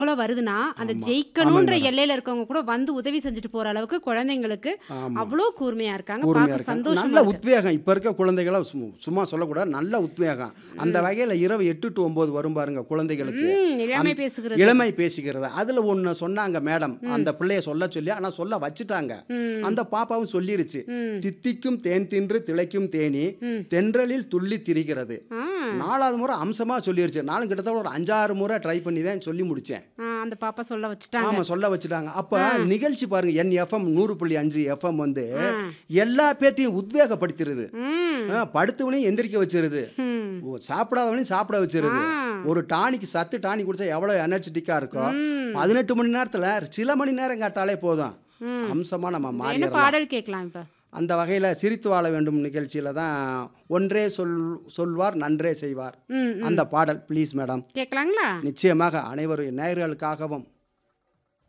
போல வருதுன்னா அந்த ஆமா. ஜெயிக்கணுன்ற ஆமாங்க எல்லையில இருக்கவங்க கூட வந்து உதவி செஞ்சுட்டு போற அளவுக்கு குழந்தைங்களுக்கு ஆமா அவ்வளோ கூர்மையா இருக்காங்க கூர்மையா பார்க்க இருக்காங்க சந்தோஷமா நல்ல இருக்கு உத்வேகம் இப்போ இருக்க குழந்தைகளை சும்மா சும்மா சொல்லக்கூடாது நல்ல உத்வேகம் அந்த வகையில் இரவு எட்டு டு ஒம்பது வரும் பாருங்க குழந்தைகளுக்கு ம், இளமை பேசுகிறது இளமை பேசுகிறது அதில் ஒன்று சொன்னாங்க மேடம் அந்த பிள்ளைய சொல்ல சொல்லி ஆனால் சொல்ல வச்சுட்டாங்க ம், அந்த பாப்பாவும் சொல்லிருச்சு ம். தித்திக்கும் தேன் தின்று திளைக்கும் தேனி ம். தென்றலில் துள்ளி திரிகிறது ஆ, நாலாவது முறை அம்சமாக சொல்லிருச்சு நானும் கிட்டத்தட்ட ஒரு அஞ்சாறு முறை ட்ரை பண்ணி தான் சொல்லி முடித்தேன் ஆ, அந்த பாப்பா சொல்ல வச்சுட்டாங்க ஆமாம் சொல்ல வச்சுட்டாங்க அப்போ நிகழ்ச்சி பாருங்க என் எஃப்எம் நூறு புள்ளி அஞ்சு எஃப்எம் வந்து ஆ. எல்லா பேத்தையும் உத்வேகப்படுத்திடுது ம், ஆ, படுத்தவனையும் எந்திரிக்க வச்சிருது ம், ஓ, சாப்பிடாதவனையும் சாப்பிட வச்சிருது ஆ. ஒரு டானிக்கு சத்து டானிக் குடிச்சா எவ்வளோ எனர்ஜெட்டிக்காக இருக்கும் ம். பதினெட்டு மணி நேரத்தில் சில மணி நேரம் கேட்டாலே போதும் ம். அம்சமாக நம்ம என்ன மாறிடலாம் பாடல் கேட்கலாம் இப்ப அந்த வகையில் சிரித்து வாழ வேண்டும் நிகழ்ச்சியில் தான் ஒன்றே சொல் சொல்வார் நன்றே செய்வார் ம், ம். அந்த பாடல் ப்ளீஸ் மேடம் கேட்கலாங்களா நிச்சயமாக அனைவரும் நேயர்களுக்காகவும்